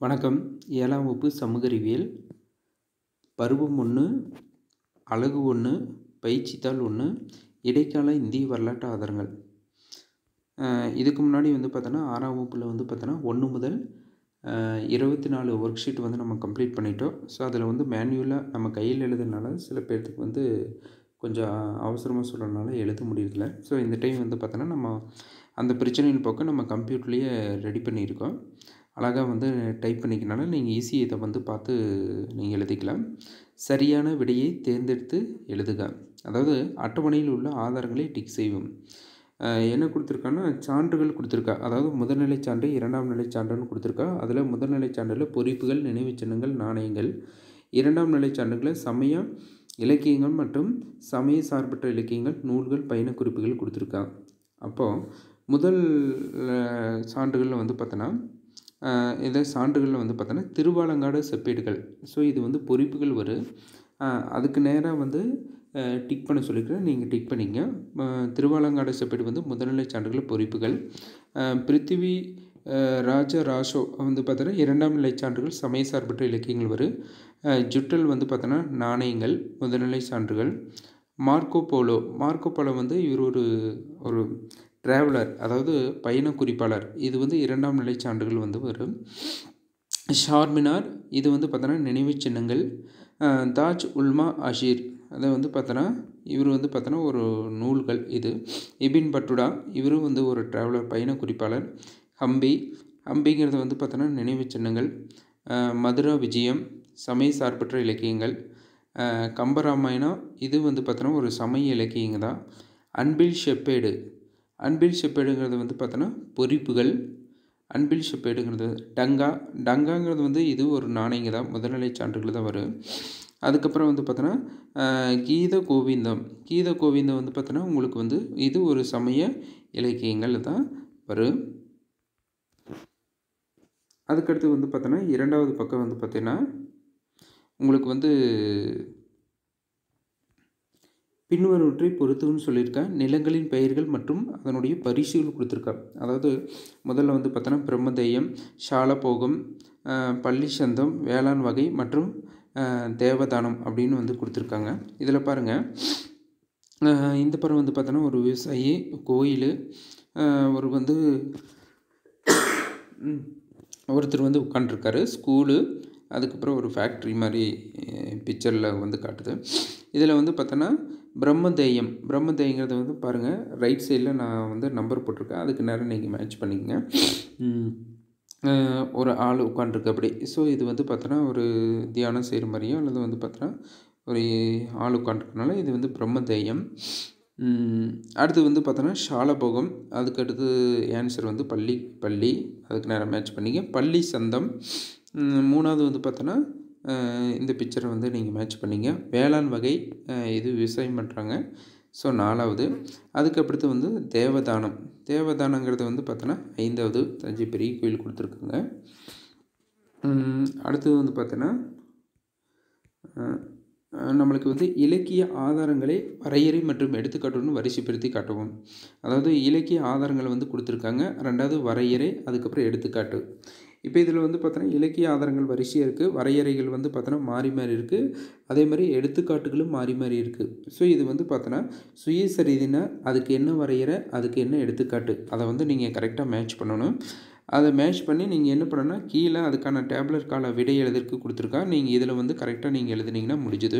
வணக்கம் ஏழாம் வகுப்பு சமூக அறிவியல் பருவம் ஒன்று அலகு ஒன்று பயிற்சித்தாள் ஒன்று இடைக்கால இந்திய வரலாற்று ஆதாரங்கள் அஹ் இதுக்கு முன்னாடி வந்து பார்த்தோன்னா ஆறாம் வகுப்பில் வந்து பார்த்தோன்னா ஒன்று முதல் இருபத்தி நாலு ஒர்க் ஷீட் வந்து நம்ம கம்ப்ளீட் பண்ணிட்டோம் ஸோ அதில் வந்து மேனுவலாக நம்ம கையில் எழுதுனால சில பேர்த்துக்கு வந்து கொஞ்சம் அவசரமாக சொல்கிறதுனால எழுத முடியறதில்ல ஸோ இந்த டைம் வந்து பார்த்தோன்னா நம்ம அந்த பிரச்சனையின் போக்க நம்ம கம்ப்யூட்டர்லேயே ரெடி பண்ணியிருக்கோம் அழகாக வந்து டைப் பண்ணிக்கனால நீங்கள் ஈஸியாக இதை வந்து பார்த்து நீங்கள் எழுதிக்கலாம் சரியான விடையை தேர்ந்தெடுத்து எழுதுக அதாவது அட்டவணையில் உள்ள ஆதாரங்களை டிக் செய்வோம் அஹ் என்ன கொடுத்துருக்கான்னா சான்றுகள் கொடுத்துருக்கா அதாவது முதல்நிலை சான்று இரண்டாம் நிலை சான்றுன்னு கொடுத்துருக்கா அதில் முதல்நிலை சான்றில் பொறிப்புகள் நினைவுச் சின்னங்கள் நாணயங்கள் இரண்டாம் நிலை சான்றுகளில் சமய இலக்கியங்கள் மற்றும் சமய சார்பற்ற இலக்கியங்கள் நூல்கள் பயண குறிப்புகள் கொடுத்துருக்கா அப்போது முதல் அஹ், சான்றுகளில் வந்து பார்த்தோன்னா ஆஹ் இதை சான்றுகளில் வந்து பார்த்தோன்னா திருவாலங்காடு செப்பேடுகள் ஸோ இது வந்து பொறிப்புகள் வரும் ஆஹ் அதுக்கு நேராக வந்து டிக் பண்ண சொல்லிக்கிறேன் நீங்கள் டிக் பண்ணிங்க ஆஹ் திருவாலங்காடு செப்பேடு வந்து முதல்நிலை சான்றுகள் பொறிப்புகள் ஆஹ் பிருத்திவி ஆஹ் ராஜ ராஷோ வந்து பார்த்தோன்னா இரண்டாம் நிலை சான்றுகள் சமய சார்பற்ற இலக்கியங்கள் வரும் ஆஹ் ஜுட்டல் வந்து பார்த்தோன்னா நாணயங்கள் முதல்நிலை சான்றுகள் மார்க்கோ போலோ மார்க்கோ போலோ வந்து இவர் ஒரு ஒரு டிராவலர் அதாவது பயண குறிப்பாளர் இது வந்து இரண்டாம் நிலை சான்றுகள் வந்து வரும் ஷார்மினார் இது வந்து பார்த்தோன்னா நினைவுச் சின்னங்கள் அஹ் தாஜ் உல்மா அஷீர் அதை வந்து பார்த்தோன்னா இவர் வந்து பார்த்தோன்னா ஒரு நூல்கள் இது இபின் பட்டுடா இவரும் வந்து ஒரு டிராவலர் பயண குறிப்பாளர் ஹம்பி ஹம்பிங்கிறது வந்து பார்த்தோன்னா நினைவுச் சின்னங்கள் அஹ் மதுரா விஜயம் சமய சார்பற்ற இலக்கியங்கள் அஹ் கம்பராமாயணம் இது வந்து பார்த்தோன்னா ஒரு சமய இலக்கியங்க தான் அன்பில் ஷெப்பேடு அன்பில் ஷெப்பேடுங்கிறது வந்து பார்த்தோன்னா பொறிப்புகள் அன்பில் ஷெப்பேடுங்கிறது டங்கா டங்காங்கிறது வந்து இது ஒரு நாணயங்க தான் முதல்நிலை சான்றுகள் தான் வரும் அதுக்கப்புறம் வந்து பார்த்தோன்னா அஹ், கீத கோவிந்தம் கீத கோவிந்தம் வந்து பார்த்தோன்னா உங்களுக்கு வந்து இது ஒரு சமய இலக்கியங்கள் தான் வரும் அதுக்கடுத்து வந்து பார்த்தோன்னா இரண்டாவது பக்கம் வந்து பார்த்தீங்கன்னா உங்களுக்கு வந்து பின்வருவற்றை பொறுத்துன்னு சொல்லியிருக்கா நிலங்களின் பெயர்கள் மற்றும் அதனுடைய பரிசுகள் கொடுத்துருக்கா அதாவது முதல்ல வந்து பார்த்தோன்னா பிரம்மதேயம் ஷாலபோகம் அஹ், பள்ளிச்சந்தம் வேளாண் வகை மற்றும் அஹ், தேவதானம் அப்படின்னு வந்து கொடுத்துருக்காங்க இதில் பாருங்கள் அஹ், இந்த படம் வந்து பார்த்தோன்னா ஒரு விவசாயி கோயில் அஹ், ஒரு வந்து ம், ஒருத்தர் வந்து உட்காண்ட்ருக்காரு ஸ்கூலு அதுக்கப்புறம் ஒரு ஃபேக்ட்ரி மாதிரி பிக்சரில் வந்து காட்டுது இதில் வந்து பார்த்தோன்னா பிரம்மதேயம் பிரம்மதேயங்கிறது வந்து பாருங்கள் ரைட் சைடில் நான் வந்து நம்பர் போட்டிருக்கேன் அதுக்கு நேரம் நீங்கள் மேட்ச் பண்ணிக்கங்க ம், அஹ், ஒரு ஆள் உட்காண்ட்ருக்கு அப்படி ஸோ இது வந்து பார்த்தோன்னா ஒரு தியானம் செய்கிற மாதிரியும் அல்லது வந்து பார்த்தோன்னா ஒரு ஆள் உட்காண்ட்ருக்கனால இது வந்து பிரம்மதேயம் ம், அடுத்து வந்து பார்த்தோன்னா ஷாலபோகம் அதுக்கு அடுத்து ஆன்சர் வந்து பள்ளி பள்ளி அதுக்கு நேரம் மேட்ச் பண்ணிக்க பள்ளி சந்தம் ம், மூணாவது வந்து பார்த்தோன்னா அஹ், இந்த பிக்சரை வந்து நீங்கள் மேட்ச் பண்ணிங்க வேளாண் வகை அஹ், இது விவசாயம் பண்ணுறாங்க ஸோ நாலாவது அதுக்கு அடுத்து வந்து தேவதானம் தேவதானங்கிறது வந்து பார்த்தோன்னா ஐந்தாவது தஞ்சை பெரிய கோயில் கொடுத்துருக்காங்க ம், அடுத்தது வந்து பார்த்தோன்னா அஹ், அஹ், நம்மளுக்கு வந்து இலக்கிய ஆதாரங்களை வரையறை மற்றும் எடுத்துக்காட்டுன்னு வரிசைப்படுத்தி காட்டவும் அதாவது இலக்கிய ஆதாரங்களை வந்து கொடுத்துருக்காங்க ரெண்டாவது வரையறை அதுக்கப்புறம் எடுத்துக்காட்டு இப்போ இதில் வந்து பார்த்தோன்னா இலக்கிய ஆதாரங்கள் வரிசையாக இருக்குது வரையறைகள் வந்து பார்த்தோன்னா மாறி மாறி இருக்குது அதே மாதிரி எடுத்துக்காட்டுகளும் மாறி மாறி இருக்குது ஸோ இது வந்து பார்த்தோன்னா சுயசரிதினா அதுக்கு என்ன வரையறை அதுக்கு என்ன எடுத்துக்காட்டு அதை வந்து நீங்கள் கரெக்டாக மேட்ச் பண்ணணும் அதை மேட்ச் பண்ணி நீங்கள் என்ன பண்ணணும்னா கீழே அதுக்கான டேப்லெட் கால விடை எழுதற்கு கொடுத்துருக்கா நீங்கள் இதில் வந்து கரெக்டாக நீங்கள் எழுதுனீங்கன்னா முடிஞ்சுது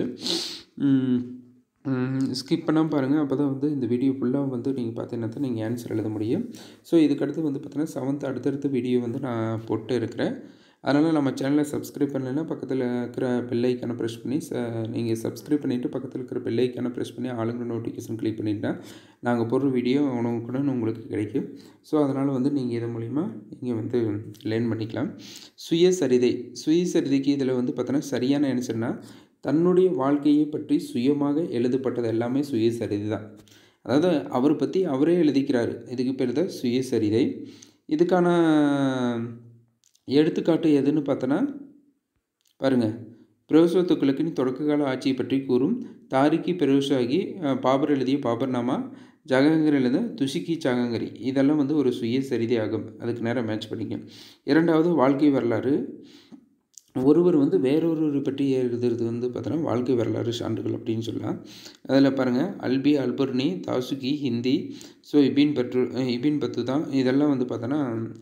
ஸ்கிப் பண்ணாமல் பாருங்கள் அப்போ தான் வந்து இந்த வீடியோ ஃபுல்லாக வந்து நீங்கள் பார்த்தீங்கன்னா தான் நீங்கள் ஆன்சர் எழுத முடியும் ஸோ இதுக்கடுத்து வந்து பார்த்தீங்கன்னா செவன்த் அடுத்தடுத்த வீடியோ வந்து நான் போட்டு இருக்கிறேன் அதனால் நம்ம சேனலை சப்ஸ்கிரைப் பண்ணலைன்னா பக்கத்தில் இருக்கிற பெல் ஐக்கானை ப்ரெஸ் பண்ணி ச நீங்கள் சப்ஸ்கிரைப் பண்ணிவிட்டு பக்கத்தில் இருக்கிற பெல் ஐக்கானை ப்ரெஸ் பண்ணி ஆளுங்க நோட்டிஃபிகேஷன் கிளிக் பண்ணிட்டா நாங்கள் போடுற வீடியோ உணவுக்குடன் உங்களுக்கு கிடைக்கும் ஸோ அதனால் வந்து நீங்கள் இது மூலிமா நீங்கள் வந்து லேர்ன் பண்ணிக்கலாம் சுயசரிதை சுயசரிதைக்கு இதில் வந்து பார்த்தோன்னா சரியான ஆன்சர்னா தன்னுடைய வாழ்க்கையை பற்றி சுயமாக எழுதப்பட்டது எல்லாமே சுயசரிதை தான் அதாவது அவர் பற்றி அவரே எழுதிக்கிறாரு இதுக்கு பேர் தான் சுயசரிதை இதுக்கான எடுத்துக்காட்டு எதுன்னு பார்த்தோன்னா பாருங்கள் பிரவேச துக்ளக்கின் தொடக்க கால ஆட்சியை பற்றி கூறும் தாரிக்கி பெரோஷாகி அஹ், பாபர் எழுதிய பாபர்நாமா ஜகாங்கர் எழுத துஷிகி ஜகாங்கரி இதெல்லாம் வந்து ஒரு சுயசரிதை ஆகும் அதுக்கு நேரம் மேட்ச் பண்ணிக்க இரண்டாவது வாழ்க்கை வரலாறு ஒருவர் வந்து வேறொருவரை பற்றி எழுதுறது வந்து பார்த்தோன்னா வாழ்க்கை வரலாறு சான்றுகள் அப்படின்னு சொல்லலாம் அதில் பாருங்கள் அல்பி அல்பர்னி தாசுகி ஹிந்தி ஸோ இபின் பற்று இபின் பத்து தான் இதெல்லாம் வந்து பார்த்தோன்னா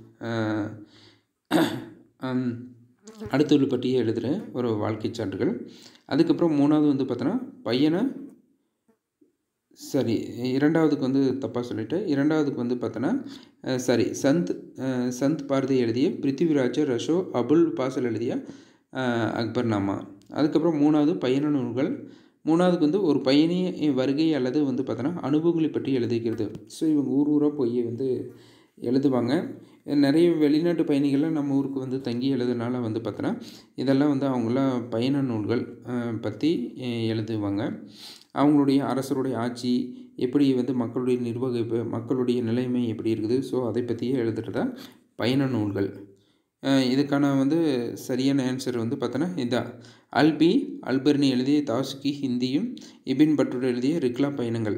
அடுத்தவர்கள் பற்றியே எழுதுகிற ஒரு வாழ்க்கை சான்றுகள் அதுக்கப்புறம் மூணாவது வந்து பார்த்தோன்னா பையனை சரி இரண்டாவதுக்கு வந்து தப்பாக சொல்லிட்டேன் இரண்டாவதுக்கு வந்து பார்த்தோன்னா சாரி சந்த் சந்த் பாரதி எழுதிய பிருத்திவிராஜ ரஷோ அபுல் பாசல் எழுதிய அக்பர் நாமா அதுக்கப்புறம் மூணாவது பயண நூல்கள் மூணாவதுக்கு வந்து ஒரு பயணி வருகை அல்லது வந்து பார்த்தோன்னா அனுபவங்களை பற்றி எழுதிக்கிறது ஸோ இவங்க ஊர் ஊராக போய் வந்து எழுதுவாங்க நிறைய வெளிநாட்டு பயணிகள்லாம் நம்ம ஊருக்கு வந்து தங்கி எழுதுனால வந்து பார்த்தோன்னா இதெல்லாம் வந்து அவங்களாம் பயண நூல்கள் பற்றி எழுதுவாங்க அவங்களுடைய அரசருடைய ஆட்சி எப்படி வந்து மக்களுடைய நிர்வகிப்பு மக்களுடைய நிலைமை எப்படி இருக்குது ஸோ அதை பற்றியே எழுதுகிறதா பயண நூல்கள் இதுக்கான வந்து சரியான ஆன்சர் வந்து பார்த்தோன்னா இதான் அல்பி அல்பர்னி எழுதிய தாசுகி ஹிந்தியும் இபின் பட்டூர் எழுதிய ரிக்லா பயணங்கள்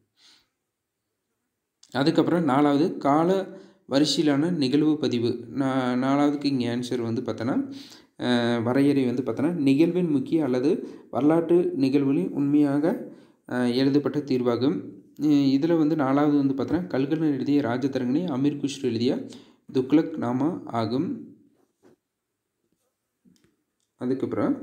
அதுக்கப்புறம் நாலாவது கால வரிசையிலான நிகழ்வு பதிவு நான் நாலாவதுக்கு இங்கே ஆன்சர் வந்து பார்த்தோன்னா வரையறை வந்து பார்த்தோன்னா நிகழ்வின் முக்கிய அல்லது வரலாற்று நிகழ்வுகளின் உண்மையாக எழுதப்பட்ட தீர்வாகும் இதில் வந்து நாலாவது வந்து பார்த்தோன்னா கல்கனன் எழுதிய ராஜதரங்கனி அமீர் குஷ்ரு எழுதிய துக்லக் நாமா ஆகும் அதுக்கப்புறம்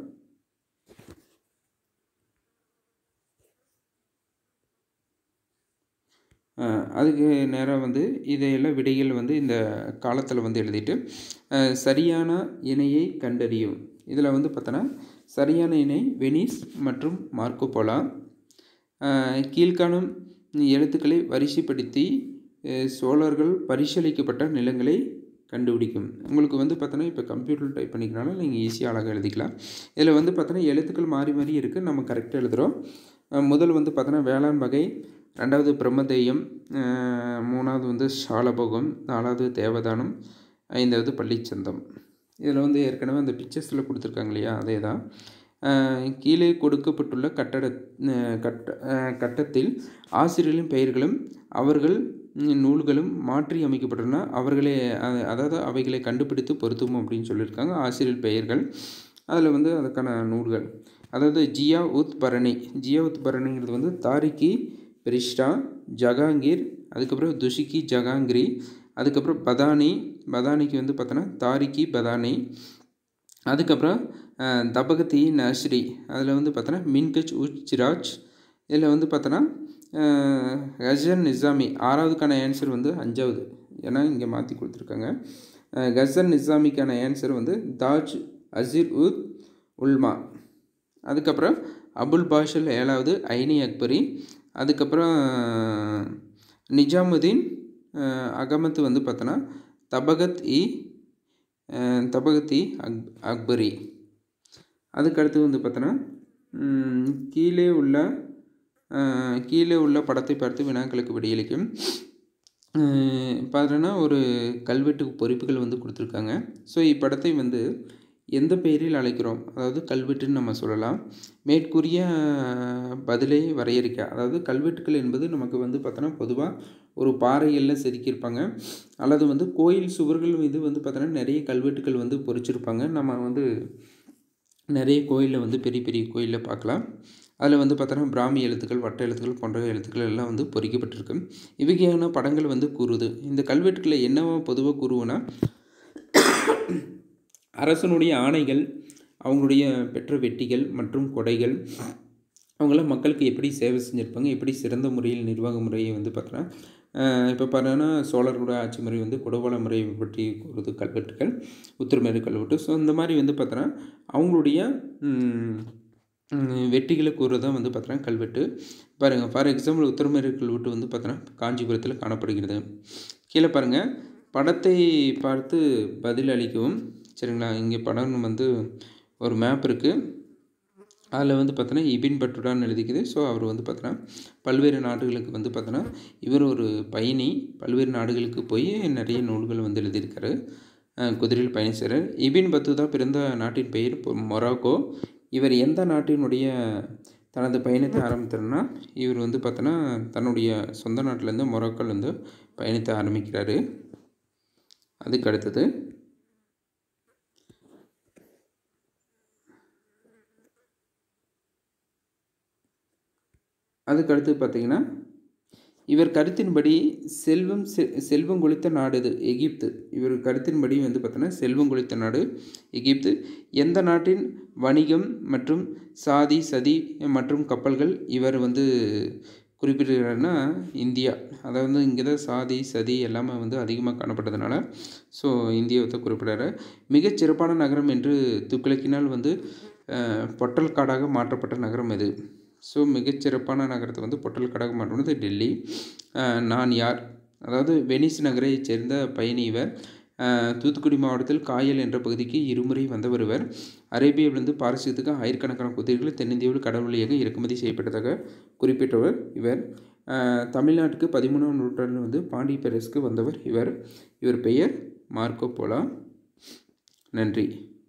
அதுக்கு நேராக வந்து இதையெல்லாம் விடைகள் வந்து இந்த காலத்தில் வந்து எழுதிட்டு சரியான இணையை கண்டறியும் இதில் வந்து பார்த்தோன்னா சரியான இணை வெனிஸ் மற்றும் மார்க்கோ போலா கீழ்காணும் எழுத்துக்களை வரிசைப்படுத்தி சோழர்கள் பரிசீலிக்கப்பட்ட நிலங்களை கண்டுபிடிக்கும் உங்களுக்கு வந்து பார்த்தோன்னா இப்போ கம்ப்யூட்டர் டைப் பண்ணிக்கிறனால நீங்கள் ஈஸியாக அழகாக எழுதிக்கலாம் இதில் வந்து பார்த்தோன்னா எழுத்துக்கள் மாறி மாறி இருக்குது நம்ம கரெக்டாக எழுதுகிறோம் முதல் வந்து பார்த்தோன்னா வேளாண் வகை ரெண்டாவது பிரம்மதேயம் மூணாவது வந்து சாலபோகம் நாலாவது தேவதானம் ஐந்தாவது பள்ளிச்சந்தம் இதில் வந்து ஏற்கனவே அந்த பிக்சர்ஸில் கொடுத்துருக்காங்க இல்லையா அதே தான் கீழே கொடுக்கப்பட்டுள்ள கட்டட கட்ட கட்டத்தில் ஆசிரியர்களின் பெயர்களும் அவர்கள் நூல்களும் மாற்றி அமைக்கப்பட்டுள்ளன அவர்களே அதாவது அவைகளை கண்டுபிடித்து பொருத்தும் அப்படின்னு சொல்லியிருக்காங்க ஆசிரியர் பெயர்கள் அதில் வந்து அதுக்கான நூல்கள் அதாவது ஜியா உத் பரணி ஜியா உத் பரணிங்கிறது வந்து தாரிக்கி பிரிஷ்டா ஜகாங்கீர் அதுக்கப்புறம் துஷிகி ஜகாங்கிரி அதுக்கப்புறம் பதானி பதானிக்கு வந்து பார்த்தோன்னா தாரிக்கி பதானி அதுக்கப்புறம் தபகத்தி நஸ்ரி அதில் வந்து பார்த்தோன்னா மின்கச் உச் சிராஜ் இதில் வந்து பார்த்தோன்னா கசன் நிசாமி ஆறாவதுக்கான ஆன்சர் வந்து அஞ்சாவது ஏன்னா இங்கே மாற்றி கொடுத்துருக்காங்க கசன் நிசாமிக்கான ஆன்சர் வந்து தாஜ் அசீர் உத் உல்மா அதுக்கப்புறம் அபுல் பாஷல் ஏழாவது ஐனி அக்பரி அதுக்கப்புறம் நிஜாமுதீன் அகமத் வந்து பார்த்தோன்னா தபகத் இ தபகத் இ அக் அக்பரி அதுக்கடுத்து வந்து பார்த்தோன்னா கீழே உள்ள கீழே உள்ள படத்தை பார்த்து வினாக்களுக்கு விடையளிக்கும் பார்த்தோன்னா ஒரு கல்வெட்டு பொறிப்புகள் வந்து கொடுத்துருக்காங்க ஸோ இப்படத்தை வந்து எந்த பெயரில் அழைக்கிறோம் அதாவது கல்வெட்டுன்னு நம்ம சொல்லலாம் மேற்கூறிய பதிலை வரையறுக்க அதாவது கல்வெட்டுகள் என்பது நமக்கு வந்து பார்த்தோன்னா பொதுவாக ஒரு பாறைகளில் செதுக்கியிருப்பாங்க அல்லது வந்து கோயில் சுவர்கள் மீது வந்து பார்த்தோன்னா நிறைய கல்வெட்டுகள் வந்து பொறிச்சிருப்பாங்க நம்ம வந்து நிறைய கோயிலில் வந்து பெரிய பெரிய கோயிலில் பார்க்கலாம் அதில் வந்து பார்த்தோன்னா பிராமி எழுத்துக்கள் வட்ட எழுத்துக்கள் போன்ற எழுத்துக்கள் எல்லாம் வந்து பொறிக்கப்பட்டிருக்கு இவையான படங்கள் வந்து கூறுது இந்த கல்வெட்டுக்களை என்னவா பொதுவாக கூறுவோன்னா அரசனுடைய ஆணைகள் அவங்களுடைய பெற்ற வெட்டிகள் மற்றும் கொடைகள் அவங்களாம் மக்களுக்கு எப்படி சேவை செஞ்சுருப்பாங்க எப்படி சிறந்த முறையில் நிர்வாக முறையை வந்து பார்த்தோன்னா இப்போ பார்த்தோன்னா சோழர்களோட ஆட்சி முறை வந்து குடவாள முறையை பற்றி கூறுது கல்வெட்டுகள் உத்திரமேறு கல்வெட்டு ஸோ இந்த மாதிரி வந்து பார்த்தோன்னா அவங்களுடைய வெட்டிகளை கூறுறது தான் வந்து பார்த்தோன்னா கல்வெட்டு பாருங்கள் ஃபார் எக்ஸாம்பிள் உத்திரமேறு கல்வெட்டு வந்து பார்த்தோன்னா காஞ்சிபுரத்தில் காணப்படுகிறது கீழே பாருங்கள் படத்தை பார்த்து பதில் அளிக்கவும் சரிங்களா இங்கே படம் வந்து ஒரு மேப் இருக்குது அதில் வந்து பார்த்தோன்னா இபின் பட்டுடான்னு எழுதிக்குது ஸோ அவர் வந்து பார்த்தோன்னா பல்வேறு நாடுகளுக்கு வந்து பார்த்தோன்னா இவர் ஒரு பயணி பல்வேறு நாடுகளுக்கு போய் நிறைய நூல்கள் வந்து எழுதியிருக்காரு குதிரையில் பயணி செய்கிறார் இபின் பத்துதா பிறந்த நாட்டின் பெயர் மொராக்கோ இவர் எந்த நாட்டினுடைய தனது பயணத்தை ஆரம்பித்தார்னா இவர் வந்து பார்த்தோன்னா தன்னுடைய சொந்த நாட்டிலேருந்து மொரோக்கோலேருந்து பயணத்தை ஆரம்பிக்கிறாரு அதுக்கு அடுத்தது அதுக்கு அடுத்து பார்த்தீங்கன்னா இவர் கருத்தின்படி செல்வம் செ செல்வம் கொளித்த நாடு இது எகிப்து இவர் கருத்தின்படி வந்து பார்த்தோன்னா செல்வம் கொளித்த நாடு எகிப்து எந்த நாட்டின் வணிகம் மற்றும் சாதி சதி மற்றும் கப்பல்கள் இவர் வந்து குறிப்பிட்டிருக்கிறாருன்னா இந்தியா அதாவது இங்கே தான் சாதி சதி எல்லாமே வந்து அதிகமாக காணப்பட்டதுனால ஸோ இந்தியாவை தான் குறிப்பிடாரு மிகச் சிறப்பான நகரம் என்று துக்ளக்கினால் வந்து பொட்டல் காடாக மாற்றப்பட்ட நகரம் இது ஸோ மிகச்சிறப்பான நகரத்தை வந்து பொட்டல் காடாக மாற்றினது டெல்லி நான் யார் அதாவது வெனிஸ் நகரைச் சேர்ந்த பயணி இவர் தூத்துக்குடி மாவட்டத்தில் காயல் என்ற பகுதிக்கு இருமுறை வந்தவர் இவர் அரேபியாவிலிருந்து பாரசீகத்துக்கு ஆயிரக்கணக்கான குதிரைகள் தென்னிந்தியாவில் கடல் வழியாக இறக்குமதி செய்யப்பட்டதாக குறிப்பிட்டவர் இவர் தமிழ்நாட்டுக்கு பதிமூணாம் நூற்றாண்டில் வந்து பாண்டிய பேரரசுக்கு வந்தவர் இவர் இவர் பெயர் மார்க்கோ போலா நன்றி